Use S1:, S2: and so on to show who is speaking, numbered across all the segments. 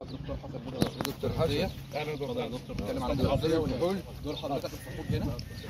S1: دكتور حسن بودرة
S2: دكتور حسن
S1: اهلا دكتور دكتور
S2: بتكلم عن الغذية والنحول
S1: دول حضرتك الفخور هنا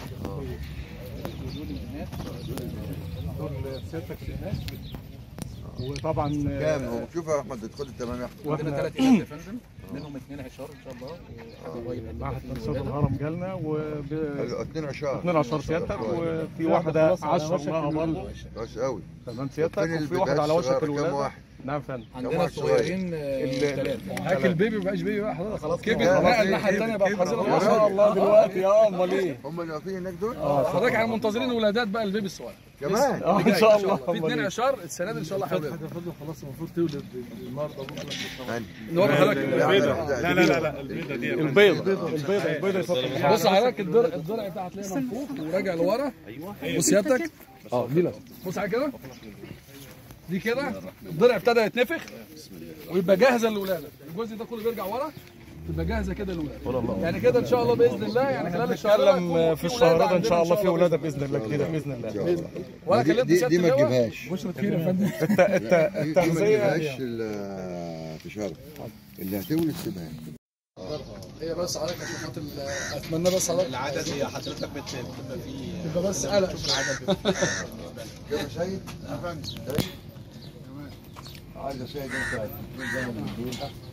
S1: ودول اللي هناك دول سيادتك اللي هناك وطبعا
S3: كام هو شوف يا احمد ادخل التمام يا احمد
S1: عندنا
S2: واحنا
S1: ثلاث ايام يا فندم منهم اثنين عشار ان شاء الله وحاجه قريب
S4: معهد تنسيق الهرم جالنا و
S3: قالوا 2 عشر
S4: 2 عشر سيادتك وفي واحده 10 لها برضه
S3: كويس قوي
S4: تمام سيادتك
S3: فين
S4: وفي واحد على
S3: البيبي
S4: وشك
S3: الصغير؟ كام
S4: الولاده
S3: واحد
S4: نعم فندم
S1: عندنا
S3: واحد صغير؟
S1: الصغيرين ثلاثه
S5: هاك البيبي ما بقاش بيبي بقى حضرتك خلاص كبر
S3: خلاص.
S5: نقل الناحيه الثانيه بقى حظيره
S3: يا
S5: ما شاء
S3: راجل.
S5: الله دلوقتي اه امال ايه
S3: هم اللي واقفين هناك دول
S5: حضرتك على منتظرين ولادات بقى البيبي الصغير
S3: كمان
S4: اه ان شاء الله
S5: في اثنين عشر السنه دي ان شاء الله هيولدوا
S6: خلاص المفروض تولد النهارده بكره
S3: يعني
S5: نوري حضرتك
S3: لا لا لا لا
S4: البيضه البيضه البيضه يفضل
S5: بص حضرتك الدرع الدرع بتاعها هتلاقيه منفوخ وراجع لورا بص سيادتك اه دي لا بص على كده دي كده الضلع ابتدى يتنفخ ويبقى جاهزه للولاده الجزء ده كله بيرجع ورا تبقى جاهزه كده للولاده يعني كده ان شاء الله باذن الله يعني خلال الشهر ده
S4: نتكلم
S5: يكون
S4: في
S5: في
S4: الشهر
S5: ولادة
S4: ده ان شاء الله في
S5: عندنا
S4: ولاده باذن الله جديده باذن الله
S5: ولا
S3: دي,
S5: كلمت
S3: دي,
S5: سياده
S3: دي ما
S5: اللواء
S3: تجيبهاش
S5: بشرة خير يا فندم
S4: الت- الت-
S3: دي ما
S4: التغذيه
S3: تجيبهاش ال- في شرف اللي هتولد سيبها
S5: هي بس حضرتك عشان خاطر اتمنى بس حضرتك
S6: العدد هي حضرتك بتبقى فيه
S5: تبقى بس قلق
S3: كده سيد سيد عايز سيد انت من زمن الدول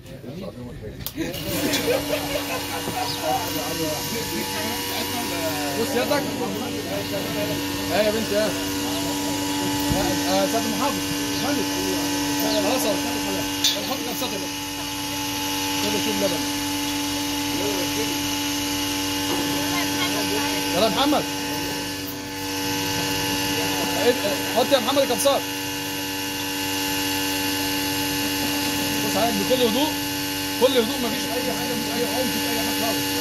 S5: بص سيادتك ايه يا بنتي ايه آه، سيادة المحافظ مهندس خلاص خلاص حط نفسك بقى كده شوف لبن يلا يا محمد إيه، حط يا محمد الكبسات بص عليك بكل هدوء كل هدوء مفيش اي حاجه مش اي عنف في اي حاجه خالص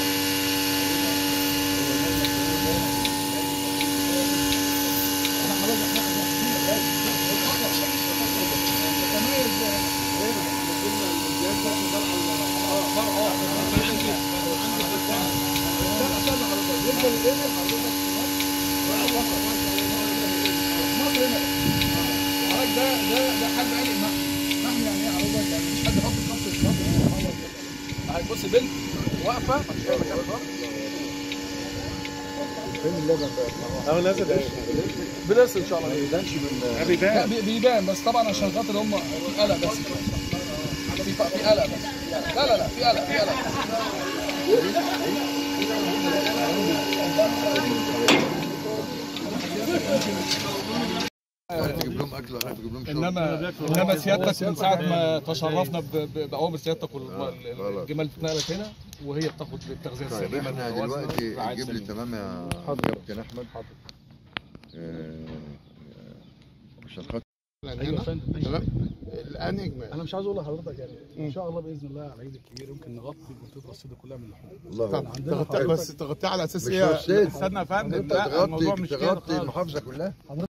S5: ده ده ده حد قال لي محمي يعني ايه عروضك يعني مش حد يحط الخط في الخط هتبص بنت واقفه مش فاهمه كده خالص بلس ان شاء الله لا بي- بيبان بس طبعا عشان خاطر هم في قلق بس في في قلق بس لا لا لا في قلق في قلق
S3: تجيب لهم اكل ولا تجيب لهم شرب
S4: انما انما سيادتك من ساعه ما تشرفنا ب- ب- باوامر سيادتك والجمال اتنقلت هنا وهي بتاخد التغذيه
S3: طيب
S4: السليمه
S3: احنا
S4: المتوازنة
S3: دلوقتي
S4: والرعاية
S3: جيب لي
S4: السليمة.
S3: تمام يا كابتن احمد حاضر عشان خاطر
S5: ايوه يا فندم
S4: تمام الان اجمال
S5: انا مش عايز اقول لحضرتك يعني ان شاء الله باذن الله على العيد الكبير يمكن نغطي منطقه الصيد كلها من اللحوم
S3: الله
S4: طبعا
S3: أكبر.
S4: تغطي بس تغطيها على اساس
S3: مش
S4: هي
S3: الصيد.
S4: استنى يا فندم
S3: انت
S4: لا الموضوع
S3: تغطي
S4: مش كده
S3: تغطي
S4: خالص
S3: المحافظه كلها